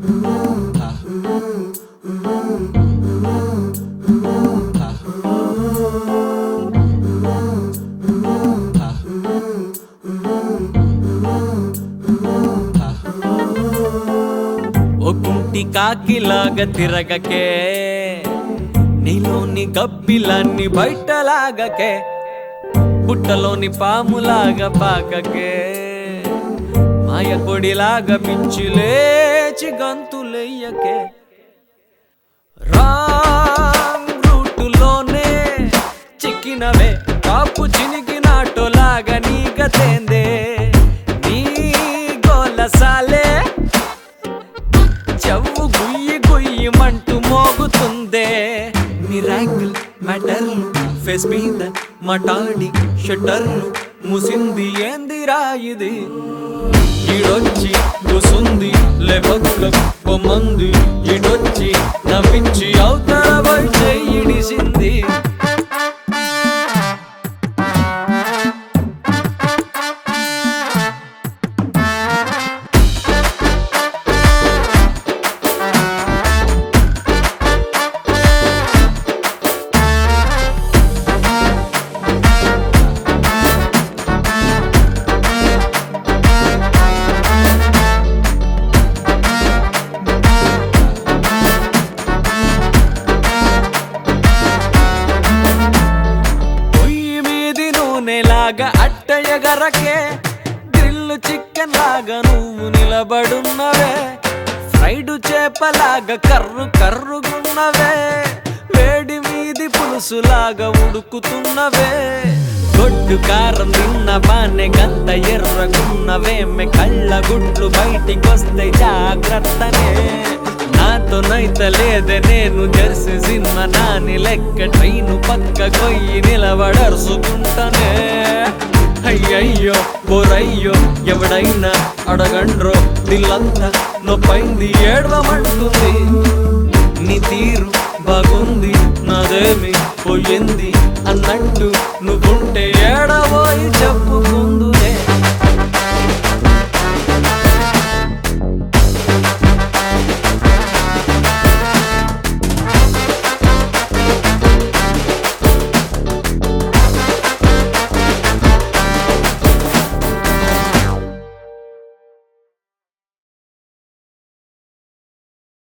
ఒకుంటి కాకిలాగా తిరగకే నీలోని గబ్బిలాన్ని బయటలాగకే పుట్టలోని పాములాగా పాకకే మాయ కొడిలాగా పిచ్చి లేచి గంతులెయ్యకే రాంగ్ రూటులోనే చిక్కినవే కాపు చినిగినాటోలాగా నీగతేందే నీ గోలసాలే చెవు గుయ్యి గుయ్యమంటూ మోగుతుందే మిరాకిల్ మెటర్లు ఫేస్ మీద మటాడి షట్టర్లు ముసింది ఏందిరా ఇది ఈడొచ్చి కూసుంది లేపక్క పొమ్మంది ఈడొచ్చి నవ్వించి అవతల వైపు చెయ్యిడిసింది పొయ్యి మీది నూనెలాగా అట్టయ్యగరకే గ్రిల్లు చికెన్ లాగా నువ్వు నిలబడున్నవే ఫ్రైడ్ చేపలాగా కర్రు కర్రుగున్నవే వేడి మీది పులుసులాగా ఉడుకుతున్నవే గొడ్డు కారం తిన్న బానే గంత ఎర్రగున్నవేమె కళ్ళ గుడ్లు బయటికొస్తే జాగ్రత్తనే నాతో నైత లేదే నేను జెర్సీ సినిమా నాని లెక్క ట్రైను పక్క కొయ్యి నిలబడరుసుకుంటానే అయ్యయ్యో బొరయ్యో ఎవడైనా అడగండ్రో దిల్లంతా నొప్పైంది ఏడవమంటుంది నీ తీరు బాగుంది నాదేమి పోయింది అన్నట్టు నువ్వు